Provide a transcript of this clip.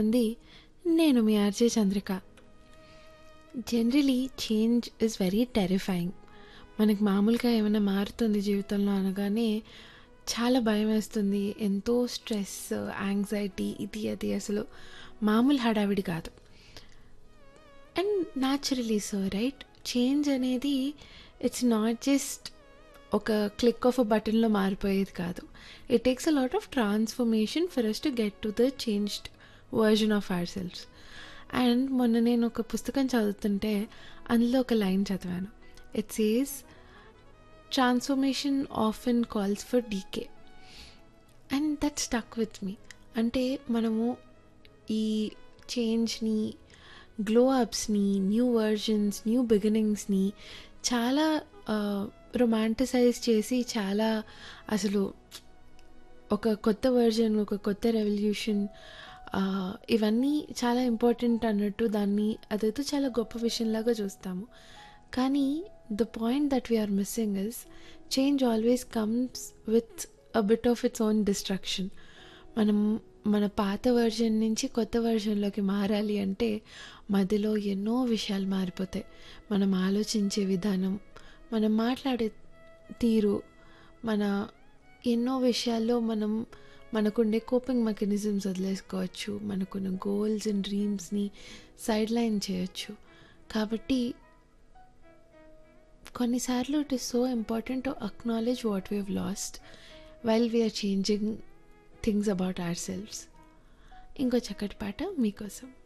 చెప్తోంది నేను మీ RJ Chandrika generally change is very terrifying మనకి మామూలుగా ఏమైనా మారుతుంది జీవితంలో అనగానే చాలా భయం వేస్తుంది ఎంతో స్ట్రెస్ యాంగ్జైటీ ఇది అది అసలు మామూలు హడావిడి కాదు and naturally so right change అనేది ఇట్స్ నాట్ జస్ట్ ఒక క్లిక్ ఆఫ్ అ బటన్లో మారిపోయేది కాదు it takes a lot of transformation for us to get to the changed version of our selves and మొన్న నేను ఒక పుస్తకం చదువుతుంటే అందులో ఒక లైన్ చదివాను it says transformation often calls for decay and that stuck with me అంటే మనము ఈ చేంజ్ని గ్లో అప్స్ని న్యూ వర్జన్స్ న్యూ బిగినింగ్స్ని చాలా రొమాంటిసైజ్ చేసి చాలా అసలు ఒక కొత్త వర్జన్ ఒక కొత్త రెవల్యూషన్ ఇవన్నీ చాలా ఇంపార్టెంట్ అన్నట్టు దాన్ని అదైతే చాలా గొప్ప విషయంలాగా చూస్తాము కానీ the point that we are missing is change always comes with a bit of its own destruction మనం మన పాత వర్జన్ నుంచి కొత్త వర్జన్లోకి మారాలి అంటే మధ్యలో ఎన్నో విషయాలు మారిపోతాయి మనం ఆలోచించే విధానం మనం మాట్లాడే తీరు మన ఎన్నో విషయాల్లో మనం మనకుండే కోపింగ్ మెకానిజమ్స్ వదిలేసుకోవచ్చు మనకున్న గోల్స్ అండ్ డ్రీమ్స్ని సైడ్ లైన్ చేయొచ్చు కాబట్టి కొన్నిసార్లు it is so important to acknowledge what we have lost while we are changing things about our selves ఇంకో చక్కటి పాట మీకోసం